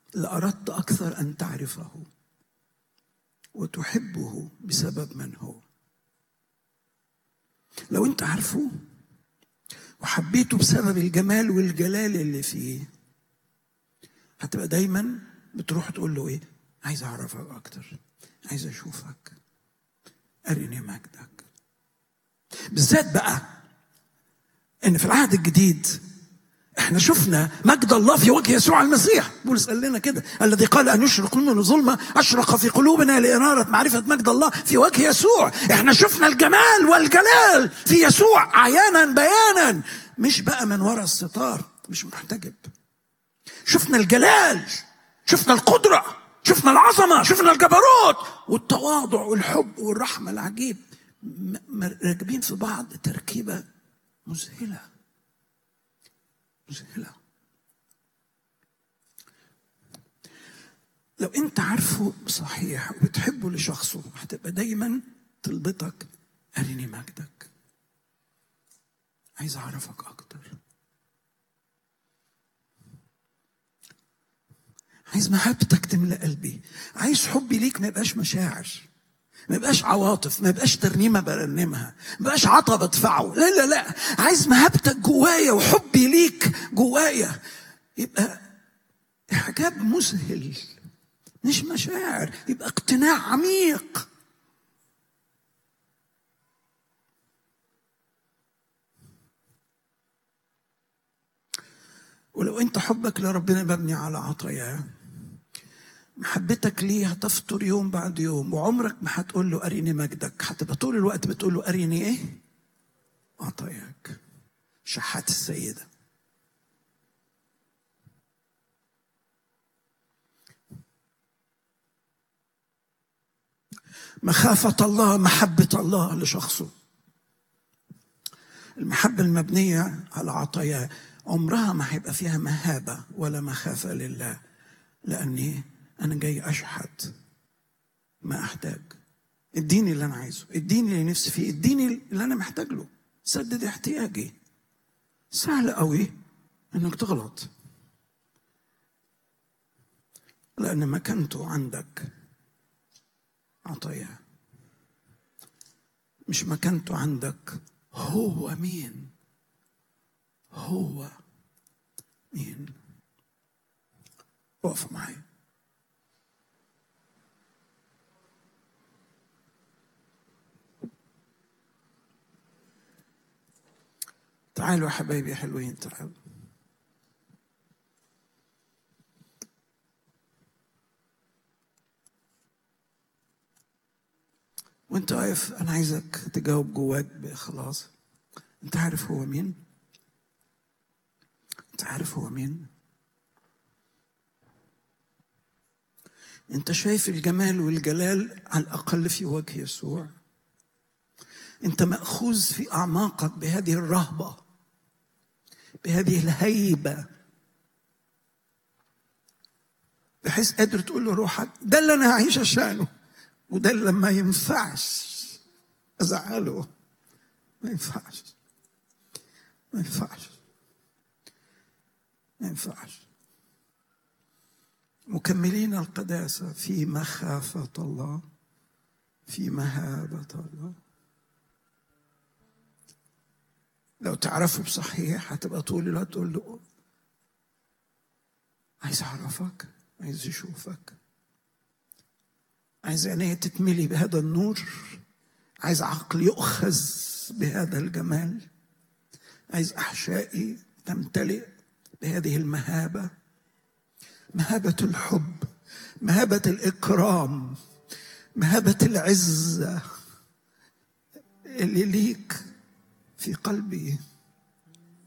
لأردت أكثر أن تعرفه وتحبه بسبب من هو لو أنت عارفه وحبيته بسبب الجمال والجلال اللي فيه هتبقى دايما بتروح تقول له ايه عايز اعرفك اكتر عايز اشوفك ارني مجدك بالذات بقى ان في العهد الجديد احنا شفنا مجد الله في وجه يسوع المسيح بولس قال لنا كده الذي قال ان يشرق من ظلمه اشرق في قلوبنا لاناره معرفه مجد الله في وجه يسوع احنا شفنا الجمال والجلال في يسوع عيانا بيانا مش بقى من وراء الستار مش محتجب شفنا الجلال شفنا القدره شفنا العظمه شفنا الجبروت والتواضع والحب والرحمه العجيب راكبين في بعض تركيبه مذهله مذهلة لو انت عارفه صحيح وبتحبه لشخصه هتبقى دايما طلبتك ارني مجدك عايز اعرفك اكتر عايز محبتك تملى قلبي عايز حبي ليك ما يبقاش مشاعر ما يبقاش عواطف ما يبقاش ترنيمة برنمها ما يبقاش عطا بدفعه لا لا لا عايز محبتك جوايا وحبي ليك جوايا يبقى إعجاب مذهل مش مشاعر يبقى اقتناع عميق ولو انت حبك لربنا مبني على عطاياه محبتك ليه هتفطر يوم بعد يوم وعمرك ما هتقول له أريني مجدك هتبقى طول الوقت بتقول له أريني إيه؟ عطاياك شحات السيدة مخافة الله محبة الله لشخصه المحبة المبنية على عطاياه عمرها ما هيبقى فيها مهابة ولا مخافة لله لأني أنا جاي أشحت ما أحتاج اديني اللي أنا عايزه اديني اللي نفسي فيه اديني اللي أنا محتاج له سدد احتياجي سهل قوي إنك تغلط لأن مكانته عندك عطاياه مش مكانته عندك هو مين هو مين اقف معايا تعالوا يا حبايبي حلوين تعالوا وانت واقف انا عايزك تجاوب جواك باخلاص انت عارف هو مين انت عارف هو مين انت شايف الجمال والجلال على الاقل في وجه يسوع انت ماخوذ في اعماقك بهذه الرهبه بهذه الهيبه بحيث قادر تقول له روحك ده اللي انا هعيش عشانه وده اللي ما ينفعش ازعله ما ينفعش ما ينفعش ما ينفعش مكملين القداسه في مخافه الله في مهابه الله لو تعرفه بصحيح هتبقى طول الوقت تقول له عايز اعرفك عايز اشوفك عايز عينيه تتملي بهذا النور عايز عقل يؤخذ بهذا الجمال عايز احشائي تمتلئ بهذه المهابه مهابه الحب مهابه الاكرام مهابه العزه اللي ليك في قلبي